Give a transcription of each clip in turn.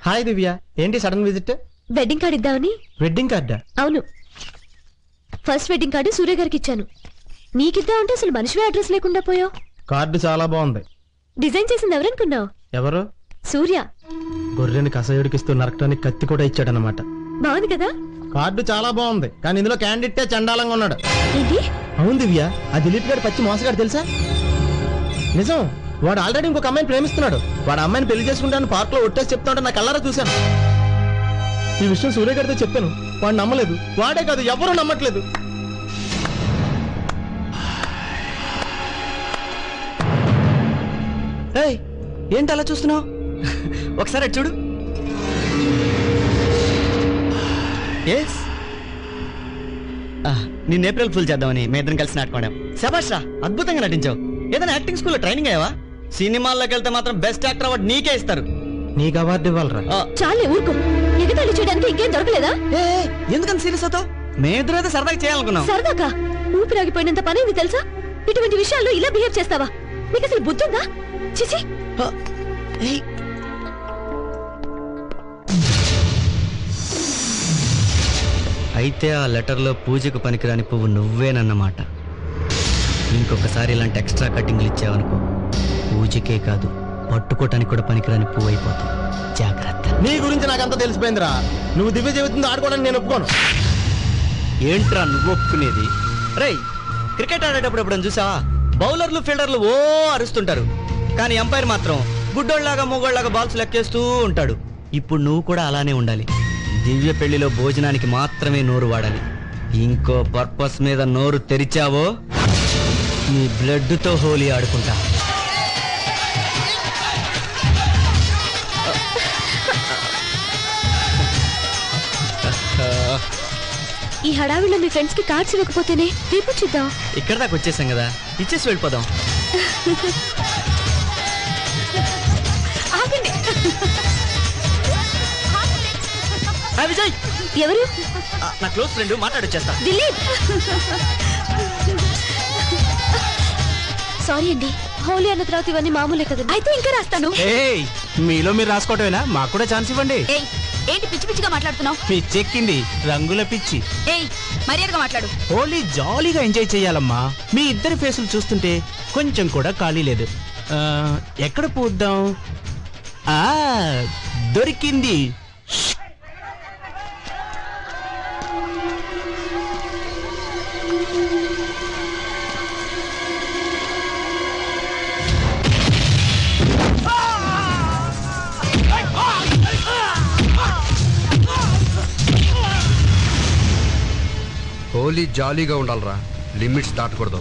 Hi Divya ఏంటి sudden visit wedding card ఇద్దామని wedding కార్డా అవును ఫస్ట్ వెడ్డింగ్ కార్డు సూర్య గారికి ఇచ్చాను నీకిద్దామంటే అసలు మనిషివే అడ్రస్ లేకుండా పోయావు కార్డు చాలా బాగుంది డిజైన్ చేసింది ఎవరనుకున్నావు ఎవరు సూర్య గొర్రెని కసయుడికిస్తూ నరకటానికి కత్తి కూడా ఇచ్చాడనమాట బాగుంది కదా కార్డు చాలా బాగుంది కానీ ఇందులో క్యాండిడేటే చండాలంగా ఉన్నాడు ఏంటి అవును దివ్య ఆ దిలీప్ గారు పచ్చి మోసగాడు తెలుసా నిజం వాడు ఆల్రెడీ ఇంకొక అమ్మాయిని ప్రేమిస్తున్నాడు వాడు ఆ అమ్మాయిని పెళ్లి చేసుకుంటాను పార్క్ లో ఒట్టేసి చెప్తాడు నా కళ్ళారా చూశాను ఈ విషయం సూర్య గారితో చెప్పాను వాడు నమ్మలేదు వాడే కాదు ఎవరూ నమ్మట్లేదు ఏయ్ ఏంటి అలా చూస్తున్నావు ఒకసారి అటు చూడు ఎస్ నిన్న ఏప్రిల్ ఫుల్ చేద్దామని మీ ఇద్దరం కలిసి నాటుకోవడం శబాష్ రా అద్భుతంగా నటించావు ఏదైనా యాక్టింగ్ స్కూల్లో ట్రైనింగ్ అయ్యావా సినిమాల్లోకి వెళ్తే మాత్రం బెస్ట్ యాక్టర్ అవార్డు నీకే ఇస్తారు నీకు అవార్డు ఇవ్వాలరా ఆ, చాలే ఊరుకో ఎగతాళి చేయడానికి ఇంకేం దొరకలేదా ఏ, ఏ, ఎందుకంత సీరియస్ అవుతావు మేమిద్దరం అయితే సరదాగా చేయాలనుకున్నాం సరదాకా ఊపిరాగిపోయినంత పనైంది తెలుసా ఇటువంటి విషయాల్లో ఇలా బిహేవ్ చేస్తావా నీకు అసలు బుద్ధుందా చిచి ఆ, ఏయ్, అయితే ఆ లెటర్లో పూజకు పనికిరాని పువ్వు నువ్వేనన్నమాట ఇంకొకసారి ఇలాంటి ఎక్స్ట్రా కటింగ్లు ఇచ్చావనుకో పూజకే కాదు పట్టుకోవటానికి కూడా పనికిరాని పువ్వు అయిపోతావు జాగ్రత్త నీ గురించి నాకంతా తెలిసిపోయిందిరా నువ్వు దివ్య జీవితంతో ఆడుకోవడానికి నేను ఒప్పుకోను ఏంట్రా నువ్వు ఒప్పుకునేది రేయ్ క్రికెట్ ఆడేటప్పుడు ఎప్పుడైనా చూసావా బౌలర్లు ఫీల్డర్లు ఓ అరుస్తుంటారు కానీ ఎంపైర్ మాత్రం గుడ్డోళ్ళలాగా మొగోళ్ళలాగా బాల్స్ లెక్కేస్తూ ఉంటాడు ఇప్పుడు నువ్వు కూడా అలానే ఉండాలి దివ్య పెళ్లిలో భోజనానికి మాత్రమే నోరు వాడాలి ఇంకో పర్పస్ మీద నోరు తెరిచావో నీ బ్లడ్తో హోలీ ఆడుకుంటా ఈ హడావిలో మీ ఫ్రెండ్స్ కి కార్డ్స్ ఇవ్వకపోతేనే రేపు చూద్దాం ఇక్కడ దాకా వచ్చేసాం కదా ఇచ్చేసి వెళ్ళిపోదాం ఆగండి ఆ, విజయ్ ఎవరు ఆ, నా క్లోజ్ ఫ్రెండ్ మాట్లాడొచ్చేస్తా దిలీప్ సారీ అండి హోలీ అన్న తర్వాత ఇవన్నీ మామూలే కదా అయితే ఇంకా రాస్తాను ఏయ్ మీలో మీరు రాసుకోవటమేనా మాకు కూడా ఛాన్స్ ఇవ్వండి ఏయ్ ఏంటి పిచ్చి పిచ్చిగా మాట్లాడుతున్నావు పిచ్చెక్కింది రంగుల పిచ్చి ఏయ్ మర్యాదగా మాట్లాడు హోలీ జాలీగా ఎంజాయ్ చేయాలమ్మా మీ ఇద్దరి ఫేసులు చూస్తుంటే కొంచెం కూడా ఖాళీ లేదు ఆ, ఎక్కడ పూద్దాం ఆ దొరికింది హోలీ జాలీగా ఉండాలిరా లిమిట్స్ దాటకూడదు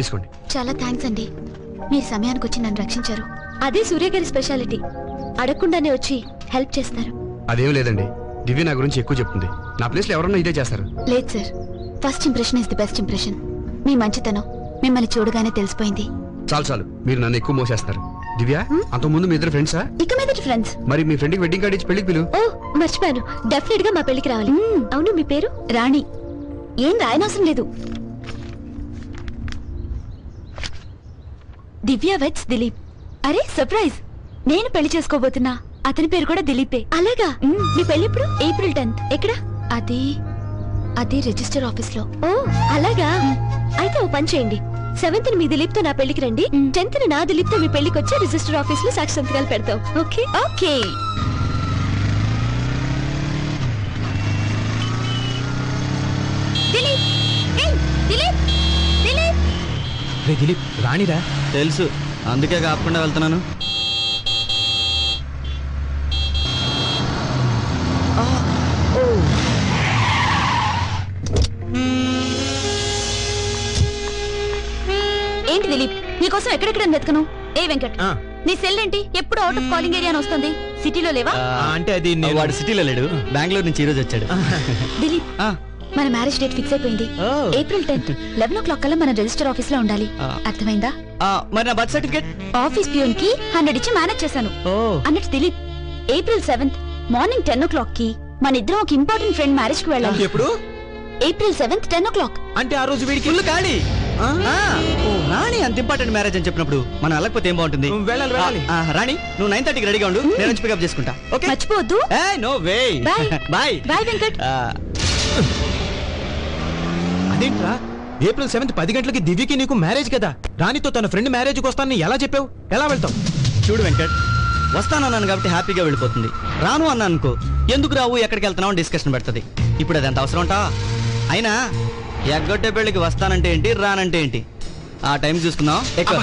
తీసుకోండి చాలా థ్యాంక్స్ అండి మీరు సమయానికి వచ్చి నన్ను రక్షించారు అదే సూర్య గారి స్పెషాలిటీ అడగకుండానే వచ్చి హెల్ప్ చేస్తారు అదేం లేదండి దివ్య నా గురించి ఎక్కువ చెప్తుంది నా ప్లేస్లో ఎవరన్నా ఇదే చేస్తారు లేదు sir first impression is the best impression మీ మంచితనం మిమ్మల్ని చూడగానే తెలిసిపోయింది చాలు చాలు మీరు నన్ను ఎక్కువ మోసేస్తారు దివ్య అంతకుముందు మీ ఇద్దరు ఫ్రెండ్సా ఇక మీద ఫ్రెండ్స్ మరి మీ ఫ్రెండ్కి వెడ్డింగ్ కార్డ్ ఇచ్చి పెళ్లికి పిలు ఓ మర్చిపోయాను డెఫినెట్ గా మా పెళ్లికి రావాలి మ్మ్. అవును మీ పేరు రాణి ఏం రాయనవసరం లేదు దివ్య వెట్స్ దిలీప్ అరే సర్ప్రైజ్ నేను పెళ్లి చేసుకోబోతున్నా అతని పేరు కూడా దిలీపే అలాగా మ్మ్. మీ పెళ్లి ఎప్పుడు ఏప్రిల్ టెన్త్ ఎక్కడ అది అది రిజిస్టర్ ఆఫీస్ లో ఓ అలాగా అయితే ఓ పని చేయండి సెవెంత్ మీ దిలీప్ తో నా పెళ్లికి రండి మ్మ్. టెన్త్ నా దిలీప్ తో మీ పెళ్లికి వచ్చి రిజిస్టర్ ఆఫీస్ లో సాక్షి సంతకాలు పెడతాం ఓకే ఓకే దిలీప్ ఏయ్, దిలీప్ దిలీప్ రే దిలీప్ రాణిరా తెలుసు అందుకే కాకుండా వెళ్తున్నాను ఏంటి దిలీప్ నీకోసం ఎక్కడెక్కడ వెతకను ఏ వెంకట్ ఆ. నీ సెల్ ఏంటి ఎప్పుడు అవుట్ ఆఫ్ కాలింగ్ ఏరియా అని వస్తుంది సిటీలో లేవా ఆ, ఆ, అంటే అది నేను- వాడు సిటీలో లేడు బెంగళూరు నుంచి ఈ రోజు వచ్చాడు దిలీప్ ఆ, మన మ్యారేజ్ డేట్ ఫిక్స్ అయిపోయింది ఓ. April tenth eleven o'clock కల్లా మన రిజిస్టర్ ఆఫీస్ లో ఉండాలి ఆ. అర్థమైందా ఆ, మరి నా బర్త్ సర్టిఫికేట్ ఆఫీస్ ప్యూన్ కి హండ్రెడ్ ఇచ్చి మేనేజ్ చేశాను ఓ అన్నట్టు Dilip April seventh morning ten o'clock కి మన ఇద్దరం ఒక ఇంపార్టెంట్ ఫ్రెండ్ మ్యారేజ్ కి వెళ్ళాలి ఎప్పుడు April seventh ten o'clock అంటే ఆ రోజు వీడికి ఫుల్ ఖాళీ ఆ? ఆ, ఓ, రాణి అంత ఇంపార్టెంట్ మ్యారేజ్ అని చెప్పినప్పుడు మనం వెళ్ళకపోతే ఏం బాగుంటుంది ఉం, వెళ్ళాలి, వెళ్ళాలి. ఆ, ఆ, రాణి నువ్వు నైన్ థర్టీకి రెడీగా ఉండు నేను వచ్చి పికప్ చేసుకుంటా ఓకే మర్చిపోవద్దు ఏ no way Bye. Bye bye Venkat అదేంట్రా ఏప్రిల్ సెవెంత్ పది గంటలకి దివ్యకి నీకు మ్యారేజ్ కదా రాణితో తన ఫ్రెండ్ మ్యారేజ్కి వస్తానని ఎలా చెప్పావు ఎలా వెళ్తావు చూడు వెంకట్ వస్తానన్నాను కాబట్టి హ్యాపీగా వెళ్ళిపోతుంది రాను అన్నాను అనుకో ఎందుకు రావు ఎక్కడికి వెళ్తున్నావు డిస్కషన్ పెడుతుంది ఇప్పుడు అది ఎంత అవసరం ఉంటా అయినా ఎగ్గొట్టే పెళ్ళికి వస్తానంటే ఏంటి రానంటే ఏంటి ఆ టైం చూసుకుందాం ఎక్కువ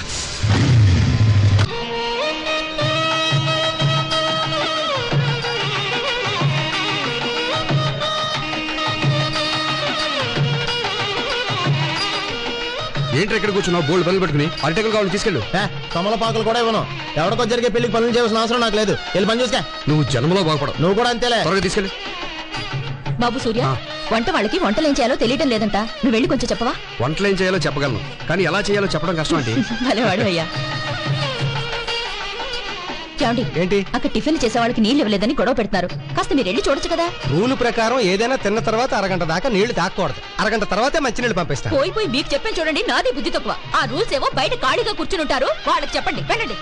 ఏంటి ఎక్కడ కూర్చున్నావు బోల్డ్ పనులు పెట్టుకుని అరటెకలు కావాలి తీసుకెళ్ళు తమలపాకులు కూడా ఇవ్వను ఎవరికో జరిగే పెళ్లికి పనులు చేయాల్సిన అవసరం నాకు లేదు వెళ్ళి పని చూసుకో నువ్వు జన్మలో బాగుపడవు నువ్వు కూడా అంతేలే త్వరగా తీసుకెళ్ళి బాబు సూర్య ఆ. వంట వాళ్ళకి వంటలు ఏం చేయాలో తెలియటం లేదంట నువ్వు వెళ్ళి కొంచెం చెప్పవా వంటలు ఏం చేయాలో చెప్పగలను కానీ ఎలా చేయాలో చెప్పడం కష్టం అంటే భలేవాడు అయ్యా ఏమండి ఏంటి అక్కడ టిఫిన్ చేసే వాళ్ళకి నీళ్ళు ఇవ్వలేదని గొడవ పెడుతున్నారు కాస్త మీరు వెళ్ళి చూడొచ్చు కదా రూల్ ప్రకారం ఏదైనా తిన్న తర్వాత అరగంట దాకా నీళ్లు తాకూడదు అరగంట తర్వాతే మంచి నీళ్ళు పంపిస్తా పోయి పోయి మీకు చెప్పాను చూడండి నాది బుద్ధి తక్కువ ఆ రూల్స్ ఏవో బయట ఖాళీగా కూర్చుని ఉంటారు వాళ్ళకి చెప్పండి వెళ్ళండి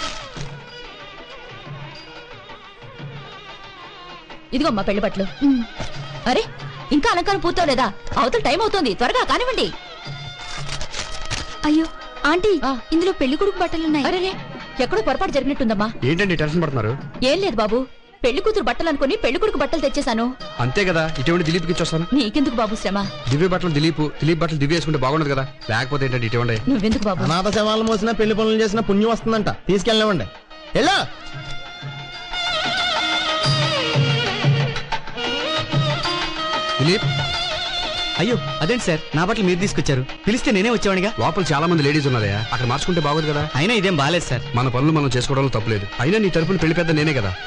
ఇదిగో మా పెళ్లి బట్టలు అరే ఇంకా అలంకారం పూర్తవలేదా అవతల టైం అవుతోంది త్వరగా కానివ్వండి అయ్యో ఆంటీ ఇందులో పెళ్లి కొడుకు బట్టలున్నాయి అరే ఎక్కడో పొరపాటు జరిగినట్టుందమ్మా ఏంటండి టెన్షన్ పడుతున్నారు ఏం లేదు బాబు పెళ్లి కూతురు బట్టలు అనుకుని పెళ్లి కొడుకు బట్టలు తెచ్చేశాను అంతే కదా ఇటువంటి దిలీప్కి ఇచ్చొస్తాను నీకెందుకు బాబు శ్రమ దివ్య బట్టలు దిలీప్ దిలీప్ బట్టలు దివ్య వేసుకుంటే బాగుండదు కదా లేకపోతే ఏంటంటే ఇటువంటి నువ్వెందుకు బాబు అనాథ శవాలు మోసిన పెళ్లి పనులు చేసిన పుణ్యం వస్తుందంట తీసుకెళ్ళనివ్వండి వెళ్ళు దిలీప్ అయ్యో అదేంటి సార్ నా బట్టలు మీరు తీసుకొచ్చారు పిలిస్తే నేనే వచ్చేవాడిగా లోపల చాలా మంది లేడీస్ ఉన్నారయ్యా అక్కడ మార్చుకుంటే బాగోదు కదా అయినా ఇదేం బాలేదు సార్ మన పనులు మనం చేసుకోవడంలో తప్పులేదు అయినా నీ తరపున పెళ్లి పెద్ద నేనే కదా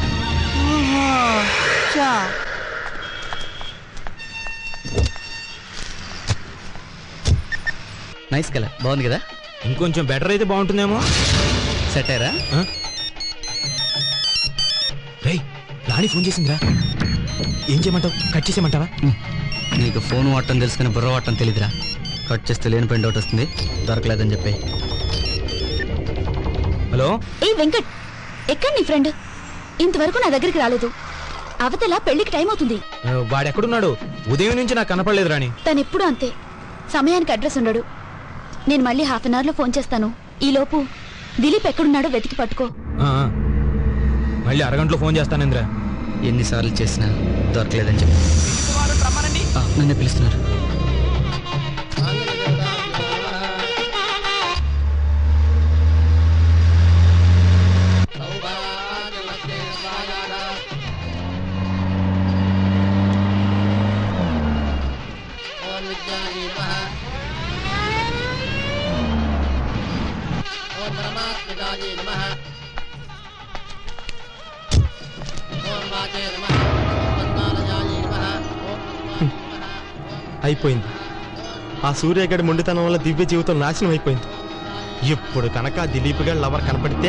నైస్ కలర్ బాగుంది కదా ఇంకొంచెం బెటర్ అయితే బాగుంటుందేమో సెట్ అయ్యారా రేయ్ రాణి ఫోన్ చేసిందిరా ఏం చేయమంటావు కట్ చేసేయమంటావా నీకు ఫోన్ వాడటం తెలుసుకుని బుర్ర వాడటం తెలీదురా కట్ చేస్తే లేని పెయింట్ అవుట్ వస్తుంది దొరకలేదని చెప్పి హలో ఏ వెంకట్ ఎక్కడ నీ ఫ్రెండ్ ఇంతవరకు నా దగ్గరికి రాలేదు అవతల పెళ్లికి టైం అవుతుంది ఆ, వాడెక్కడున్నాడు ఉదయం నుంచి నాకు కనపడలేదు రాణి తను ఎప్పుడూ అంతే సమయానికి అడ్రస్ ఉండడు నేను మళ్ళీ హాఫ్ అన్ అవర్లో ఫోన్ చేస్తాను ఈలోపు దిలీప్ ఎక్కడున్నాడో వెతికి పట్టుకో ఆ, ఆ. మళ్ళీ అరగంటలో ఫోన్ చేస్తానేంద్రా ఎన్నిసార్లు చేసినా దొరకలేదని చెప్పి ఆ, నన్ను పిలుస్తున్నారు అయిపోయింది ఆ సూర్యగడి మొండితనం వల్ల దివ్య జీవితం నాశనం అయిపోయింది ఇప్పుడు కనుక ఆ దిలీప్ గారి లవర్ కనపడితే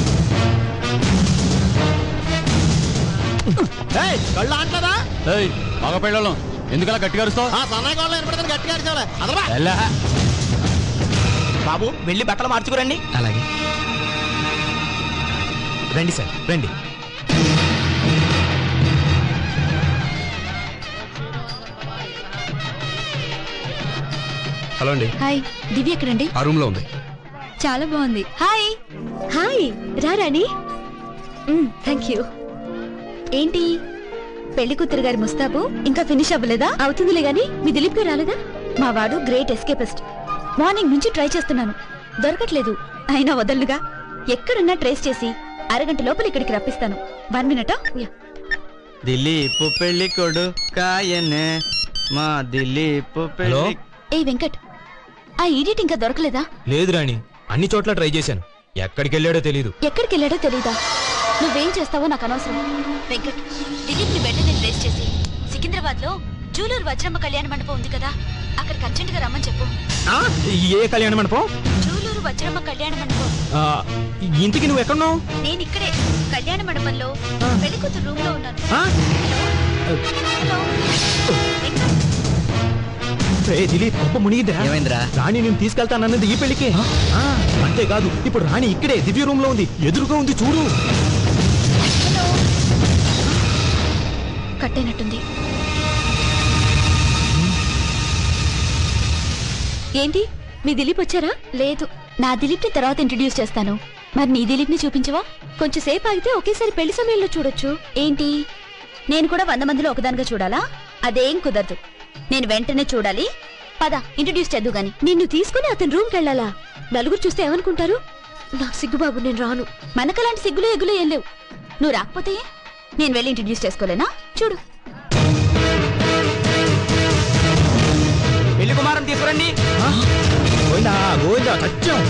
ఏయ్, కళ్ళు అంటారా మగ పిల్లలు ఎందుకలా గట్టిగా అరుస్తావు ఆ సన్నాయి గోళ్ళు వినపడుతుంది గట్టిగా అరిచావులే అదరా బాబు వెళ్ళి బట్టలు మార్చుకురండి అలాగే రండి సార్ రండి హలో అండి హాయ్ దివ్య ఎక్కడండి ఆ రూమ్ లో ఉంది చాలా బాగుంది హాయ్ హాయ్ రా రాణి థ్యాంక్ యూ ఏంటి పెళ్లి కూతురు గారి ముస్తాబు ఇంకా ఫినిష్ అవ్వలేదా అవుతుందిలే గాని మీ దిలీప్ గారు రాలేదా మా వాడు గ్రేట్ ఎస్కేపిస్ట్ మార్నింగ్ నుంచి ట్రై చేస్తున్నాను దొరకట్లేదు అయినా వదలుగా ఎక్కడున్నా ట్రేస్ చేసి అరగంట లోపల ఇక్కడికి రప్పిస్తాను వన్ మినిట్ దిలీప్ పెళ్లి కొడుకాయనే మా దిలీప్ పెళ్లి ఏ వెంకట్ ఆ ఈడియట్ ఇంకా దొరకలేదా లేదు రాణి అన్ని చోట్ల ట్రై చేశాను ఎక్కడికి వెళ్ళాడో తెలీదు ఎక్కడికి వెళ్ళాడో తెలీదా నువ్వేం చేస్తావో నాకు అనవసరం వెంకట్ దిలీప్ ని వెంటనే ట్రేస్ చేసి సికింద్రాబాద్ లో జూలూరు వజ్రమ్మ కళ్యాణ మండపం ఉంది కదా అక్కడికి అర్జెంట్ గా రమ్మని చెప్పు ఏ కళ్యాణ మండపం జూలూరు వజ్రమ్మ కళ్యాణ మండపం ఆ, ఇంటికి నువ్వు ఎక్కడున్నావు నేను ఇక్కడే కళ్యాణ మండపంలో పెళ్లి కూతురు రూమ్ లో ఉన్నాను ఆ? హలో వెంకట్ ఏ దిలీప్ గొప్ప మునిగిద్దిరా ఏమైందిరా రాణి నేను తీసుకెళ్తానన్నది ఈ పెళ్లికి ఆ, అంతేకాదు ఇప్పుడు రాణి ఇక్కడే దివ్య రూమ్ లో ఉంది ఎదురుగా ఉంది చూడు హలో కట్టైనట్టుంది ఏంటి మీ దిలీప్ వచ్చారా లేదు నా దిలీప్ ని తర్వాత ఇంట్రడ్యూస్ చేస్తాను మరి నీ దిలీప్ ని చూపించవా కొంచెం సేపు ఆగితే ఒకేసారి పెళ్లి సమయంలో చూడొచ్చు ఏంటి నేను కూడా వంద మందిలో ఒకదానిగా చూడాలా అదేం కుదరదు నేను వెంటనే చూడాలి పద ఇంట్రడ్యూస్ చేద్దు గాని నిన్ను తీసుకుని అతని రూమ్కి వెళ్ళాలా నలుగురు చూస్తే ఏమనుకుంటారు నాకు సిగ్గుబాబు నేను రాను మనకలాంటి సిగ్గులు ఎగ్గులు ఏం లేవు నువ్వు రాకపోతే నేను వెళ్ళి ఇంట్రడ్యూస్ చేసుకోలేనా చూడు పెళ్లి కుమారం తీసుకురండి గోవిందా గోవిందా సత్యం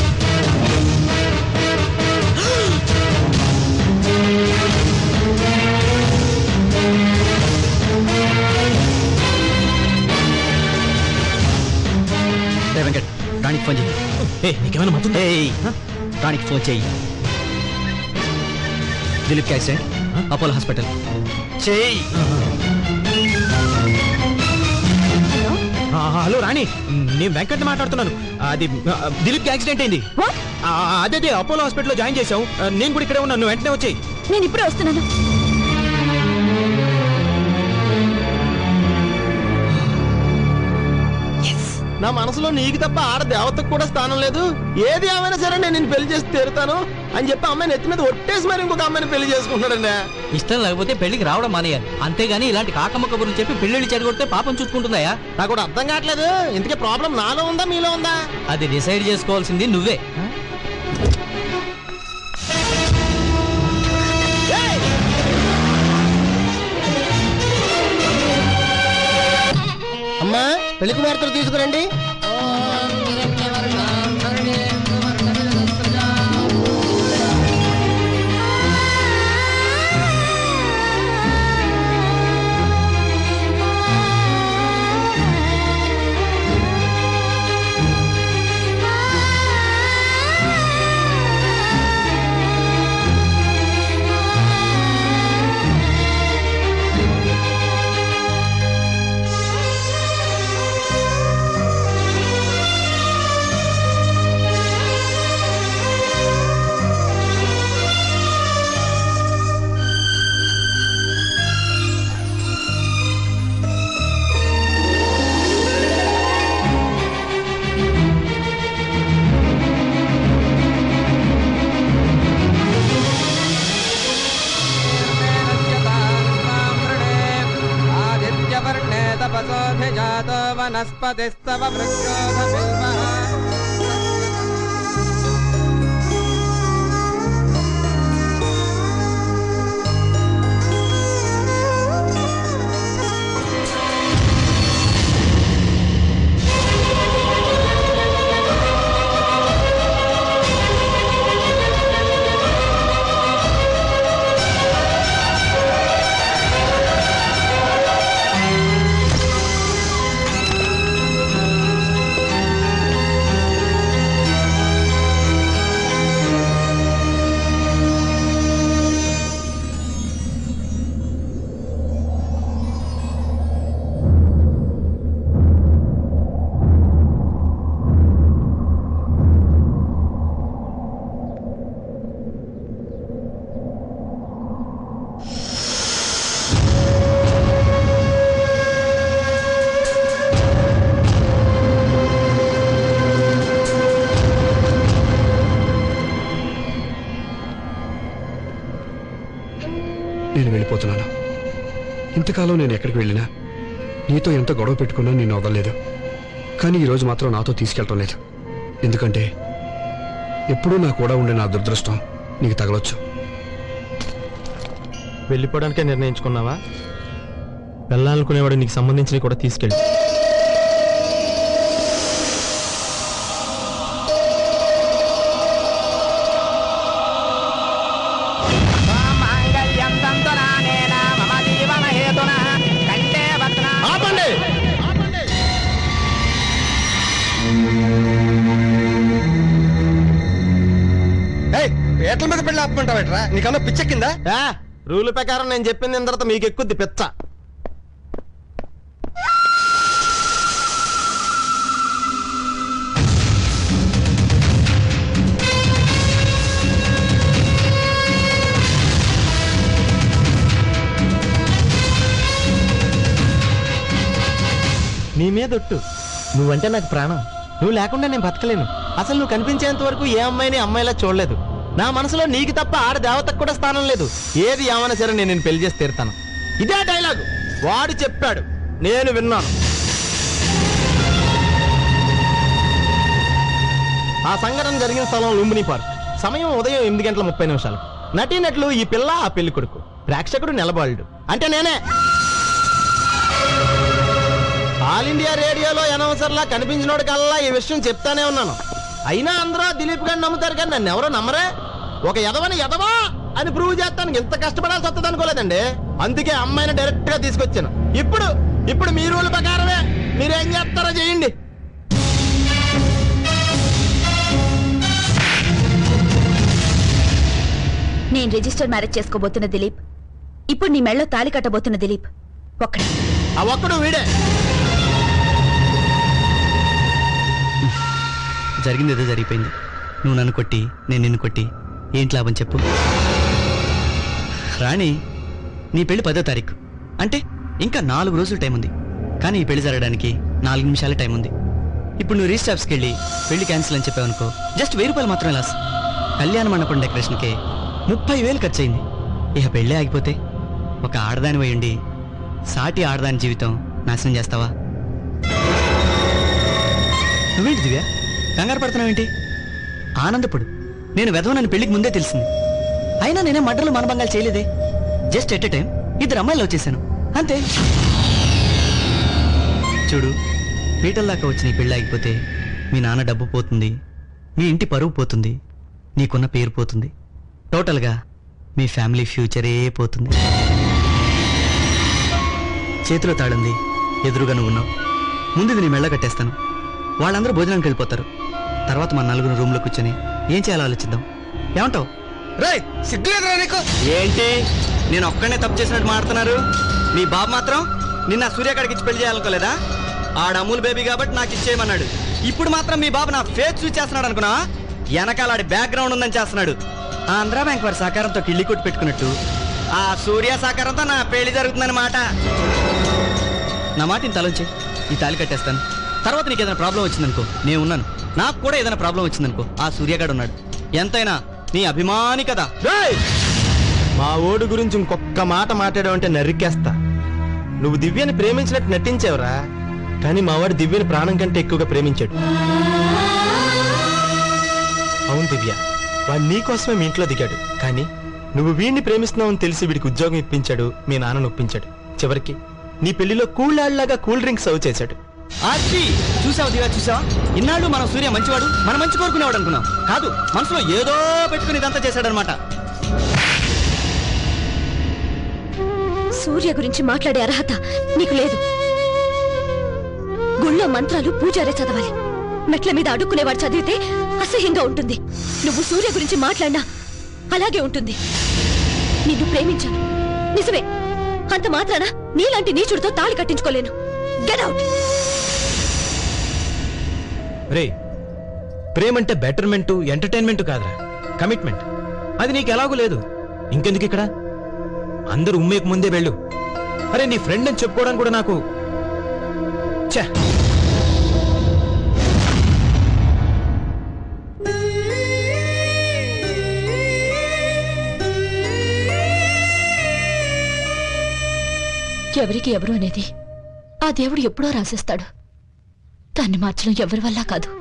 రే వెంకట్ రాణికి ఫోన్ చెయ్యి ఏ నీకేమైనా మత్తు ఏయ్ రాణికి ఫోన్ చెయ్యి దిలీప్ యాక్సిడెంట్ అపోలో హాస్పిటల్ చెయ్యి హలో ఆ, హలో రాణి నేను వెంకట్ మాట్లాడుతున్నాను అది ఆ, దిలీప్కి యాక్సిడెంట్ అయింది వాట్ ఆ, అదే అదే అపోలో హాస్పిటల్లో జాయిన్ చేసావు ఆ, నేను కూడా ఇక్కడే ఉన్నాను నువ్వు వెంటనే వచ్చేయి నేను ఇప్పుడే వస్తున్నాను నా మనసులో నీకు తప్ప ఆడ దేవతకు కూడా స్థానం లేదు ఏది ఏమైనా సరే నేను నిన్ను పెళ్లి చేసి తీరుతాను అని చెప్పి అమ్మాయిని ఎత్తి మీద ఒట్టేసి మరి ఇంకొక అమ్మాయిని పెళ్లి చేసుకుంటున్నాడండి ఇష్టం లేకపోతే పెళ్లికి రావడం మానేయాలి అంతేగాని ఇలాంటి కాకమ్మ కబుర్లు చెప్పి పెళ్లిళ్ళు చెడగొడితే పాపం చూసుకుంటుందాయా నాకు కూడా అర్థం కావట్లేదు ఇంతకీ ప్రాబ్లం నాలో ఉందా మీలో ఉందా అది డిసైడ్ చేసుకోవాల్సింది నువ్వే అమ్మా పెళ్లి కుమార్తెలు తీసుకురండి आदित्यवर्णे तपसोऽभिजातो वनस्पतिस्तव वृक्षोऽधबिल्वः ఆ వెళ్ళిపోతున్నాను ఇంతకాలం నేను ఎక్కడికి వెళ్ళినా నీతో ఎంత గొడవ పెట్టుకున్నా నేను వదలలేదు కానీ ఈరోజు మాత్రం నాతో తీసుకెళ్ళటం లేదు ఎందుకంటే ఎప్పుడూ నా కూడా ఉండే నా దురదృష్టం నీకు తగలొచ్చు వెళ్ళిపోవడానికే నిర్ణయించుకున్నావా వెళ్ళాలనుకునేవాడు నీకు సంబంధించినవి కూడా తీసుకెళ్ళి ఆపండి ఏట్ల మీద పెళ్ళి ఆపమంటావేట్రా నీకన్నా పిచ్చెక్కిందా ఆ, రూల్ ప్రకారం నేను చెప్పింది ఇంత తర్వాత మీకు ఎక్కుద్ది పిచ్చ నీ మీద ఒట్టు నువ్వంటే నాకు ప్రాణం నువ్వు లేకుండా నేను బతకలేను అసలు నువ్వు కనిపించేంత వరకు ఏ అమ్మాయిని అమ్మాయిలా చూడలేదు నా మనసులో నీకు తప్ప ఆడ దేవతకు కూడా స్థానం లేదు ఏది ఏమైనా సరే నేను నిన్ను పెళ్లి చేసి తీరుతాను ఇదే డైలాగ్ వాడు చెప్పాడు నేను విన్నాను ఆ సంఘటన జరిగిన స్థలం లుంబిని పార్క్ సమయం ఉదయం ఎనిమిది గంటల ముప్పై నిమిషాలు నటీనట్లు ఈ పిల్ల ఆ పెళ్లి కొడుకు ప్రేక్షకుడు నిలబడు అంటే నేనే ఆల్ ఇండియా రేడియోలో అనౌన్సర్లా కనిపించినోడు కల్లా ఈ విషయం చెప్తానే ఉన్నాను అయినా అందరూ దిలీప్ గారిని నమ్ముతారు కానీ నన్ను ఎవరో నమ్మరే ఒక ఎదవని ఎదవా అని ప్రూవ్ చేస్తానికి ఇంత కష్టపడాల్సి వస్తుంది అనుకోలేదండి అందుకే అమ్మాయిని డైరెక్ట్ గా తీసుకొచ్చాను ఇప్పుడు ఇప్పుడు మీ రూల్ ప్రకారమే మీరేం చేస్తారో చేయండి నేను రిజిస్టర్ మ్యారేజ్ చేసుకోబోతున్న దిలీప్ ఇప్పుడు నీ మెళ్ళో తాలి కట్టబోతున్న దిలీప్ ఒక్కడే ఆ ఒక్కడు వీడే జరిగింది ఏదో జరిగిపోయింది నువ్వు నన్ను కొట్టి నేను నిన్ను కొట్టి ఏంటి లాభం చెప్పు రాణి నీ పెళ్లి పదో తారీఖు అంటే ఇంకా నాలుగు రోజులు టైం ఉంది కానీ ఈ పెళ్లి జరగడానికి నాలుగు నిమిషాల టైం ఉంది ఇప్పుడు నువ్వు రిజిస్టర్ ఆఫీస్కి వెళ్ళి పెళ్లి క్యాన్సిల్ అని చెప్పావనుకో జస్ట్ వెయ్యి రూపాయలు మాత్రమే లాస్ కళ్యాణ మండపం డెకరేషన్కే ముప్పై వేలు ఖర్చు అయింది ఇక పెళ్ళే ఆగిపోతే ఒక ఆడదాని ఉండి సాటి ఆడదాని జీవితం నాశనం చేస్తావా నువ్వేంటి దివ్య కంగారు పడుతున్నావేంటి ఆనందపడు నేను వెధవనని పెళ్లికి ముందే తెలిసింది అయినా నేనే మడ్రలు మనభంగాలు చేయలేదే జస్ట్ ఎట్ ఎ టైం ఇద్దరు అమ్మాయిలు వచ్చేసాను అంతే చూడు పీటల దాకా వచ్చి నీ పెళ్ళి ఆగిపోతే మీ నాన్న డబ్బు పోతుంది మీ ఇంటి పరువు పోతుంది నీకున్న పేరు పోతుంది టోటల్గా మీ ఫ్యామిలీ ఫ్యూచరే పోతుంది చేతిలో తాళంది ఎదురుగా నువ్వు ఉన్నావు ముందు ఇది నీ మెళ్ళ కట్టేస్తాను వాళ్ళందరూ భోజనానికి వెళ్ళిపోతారు తర్వాత మన నలుగురు రూమ్లో కూర్చొని ఏం చేయాలో ఆలోచిద్దాం ఏమంటావు రేయ్ సిగ్గులేదురా నీకు ఏంటి నేను ఒక్కనే తప్పు చేసినట్టు మాడుతున్నారు మీ బాబు మాత్రం నిన్న సూర్యకాడికి ఇచ్చి పెళ్లి చేయాలనుకోలేదా ఆడ అమూల్ బేబీ కాబట్టి నాకు ఇచ్చేయమన్నాడు ఇప్పుడు మాత్రం మీ బాబు నా ఫేస్ చూసి చేస్తున్నాడు అనుకున్నా వెనకాల ఆడి బ్యాక్గ్రౌండ్ ఉందని చేస్తున్నాడు ఆ ఆంధ్రా బ్యాంక్ వారి సహకారంతో కిళ్ళి కొట్టి పెట్టుకున్నట్టు ఆ సూర్య సహకారంతో నా పెళ్లి జరుగుతుందన్నమాట నా మాట ఇంత ఆలోచి ఈ తాళి కట్టేస్తాను తర్వాత నీకు ఏదైనా ప్రాబ్లం వచ్చిందనుకో నేను ఉన్నాను నాకు కూడా ఏదైనా ప్రాబ్లం వచ్చిందనుకో ఆ సూర్యగాడు ఉన్నాడు ఎంతైనా నీ అభిమాని కదా రేయ్! మా ఓడు గురించి ఇంకొక్క మాట మాట్లాడావంటే నరికేస్తా నువ్వు దివ్యని ప్రేమించినట్టు నటించావురా కానీ మా వాడు దివ్యని ప్రాణం కంటే ఎక్కువగా ప్రేమించాడు అవును దివ్య వాడు నీకోసమే మీ ఇంట్లో దిగాడు కానీ నువ్వు వీడిని ప్రేమిస్తున్నావని తెలిసి వీడికి ఉద్యోగం ఇప్పించాడు మీ నాన్న ఒప్పించాడు చివరికి నీ పెళ్లిలో కూలాళ్లాగా కూల్ డ్రింక్స్ సర్వ్ చేశాడు అది చూసావు దివా చూసావా ఇన్నాళ్ళు మన సూర్య మంచివాడు మన మంచి కోరుకునేవాడు అనుకున్నాం కాదు మనసులో ఏదో పెట్టుకుని ఇదంతా చేశాడనమాట సూర్య గురించి మాట్లాడే అర్హత నీకు లేదు గుళ్ళో మంత్రాలు పూజారే చదవాలి మెట్ల మీద అడుక్కునేవాడు చదివితే అసహ్యంగా ఉంటుంది నువ్వు సూర్య గురించి మాట్లాడినా అలాగే ఉంటుంది నిన్ను ప్రేమించాను నిజమే అంత మాత్రాన నీలాంటి నీచుడితో తాళి కట్టించుకోలేను గెట్ అవుట్ రే ప్రేమంటే బెటర్మెంట్ ఎంటర్టైన్మెంట్ కాదురా కమిట్మెంట్ అది నీకు ఎలాగూ లేదు ఇంకెందుకు ఇక్కడ అందరూ ఉమ్మేకు ముందే వెళ్ళు అరే నీ ఫ్రెండ్ అని చెప్పుకోవడానికి కూడా నాకు ఛే ఎవరికి ఎవరు అనేది ఆ దేవుడు ఎప్పుడో రాసేస్తాడు దాన్ని మార్చడం ఎవరి వల్ల కాదు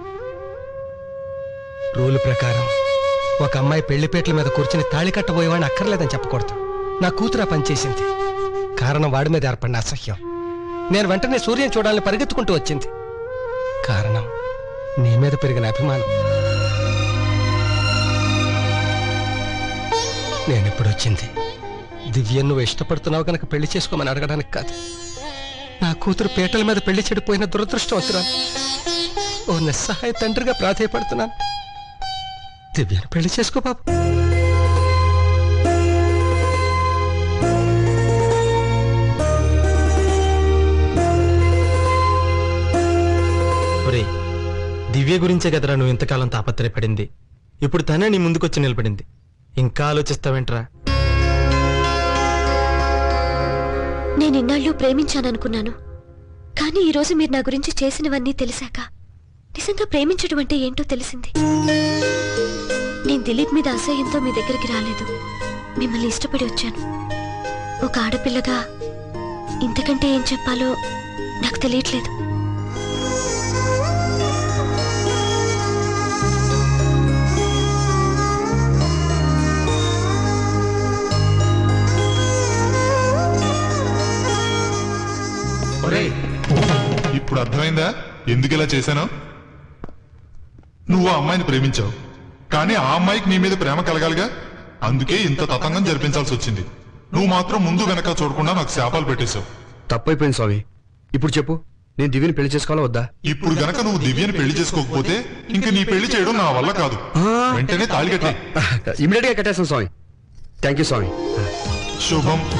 రూల్ ప్రకారం ఒక అమ్మాయి పెళ్లిపేటల మీద కూర్చుని తాళి కట్టబోయేవాడిని అక్కర్లేదని చెప్పకూడదు నా కూతురు ఆ పని చేసింది కారణం వాడి మీద ఏర్పడిన అసహ్యం నేను వెంటనే సూర్యం చూడాలని పరిగెత్తుకుంటూ వచ్చింది కారణం నీ మీద పెరిగిన అభిమానం నేను ఇప్పుడు వచ్చింది దివ్య నువ్వు ఇష్టపడుతున్నావు కనుక పెళ్లి చేసుకోమని అడగడానికి కాదు నా కూతురు పీటల మీద పెళ్లి చెడిపోయిన దురదృష్టవంతురాలు ఓ నిస్సహాయ తండ్రిగా ప్రాధేయపడుతున్నాను దివ్యను పెళ్లి చేసుకో బాబు ఒరే దివ్య గురించే కదరా నువ్వు ఇంతకాలం తాపత్రయపడింది ఇప్పుడు తనే నీ ముందుకొచ్చి నిలబడింది ఇంకా ఆలోచిస్తావేంట్రా నేను ఇన్నాళ్ళు ప్రేమించాననుకున్నాను కానీ ఈ రోజు మీరు నా గురించి చేసినవన్నీ తెలిసాక నిజంగా ప్రేమించడం అంటే ఏంటో తెలిసింది నేను దిలీప్ మీద అసహ్యంతో మీ దగ్గరికి రాలేదు మిమ్మల్ని ఇష్టపడి వచ్చాను ఒక ఆడపిల్లగా ఇంతకంటే ఏం చెప్పాలో నాకు తెలియట్లేదు ఇప్పుడు అర్థమైందా ఎందుకు ఇలా చేశాను నువ్వు ఆ అమ్మాయిని ప్రేమించావు కానీ ఆ అమ్మాయికి నీ మీద ప్రేమ కలగాలిగా అందుకే ఇంత తతంగం జరిపించాల్సి వచ్చింది నువ్వు మాత్రం ముందు వెనక చూడకుండా నాకు శాపాలు పెట్టేశావు తప్పైపోయింది స్వామి ఇప్పుడు చెప్పు నేను దివ్యని పెళ్లి చేసుకోవాలా వద్దా ఇప్పుడు గనక నువ్వు దివ్యని పెళ్లి చేసుకోకపోతే ఇంక నీ పెళ్లి చేయడం నా వల్ల కాదు వెంటనే తాళి కట్టే ఇమీడియట్ గా కట్టేస్తాను స్వామి థ్యాంక్ యూ స్వామి శుభం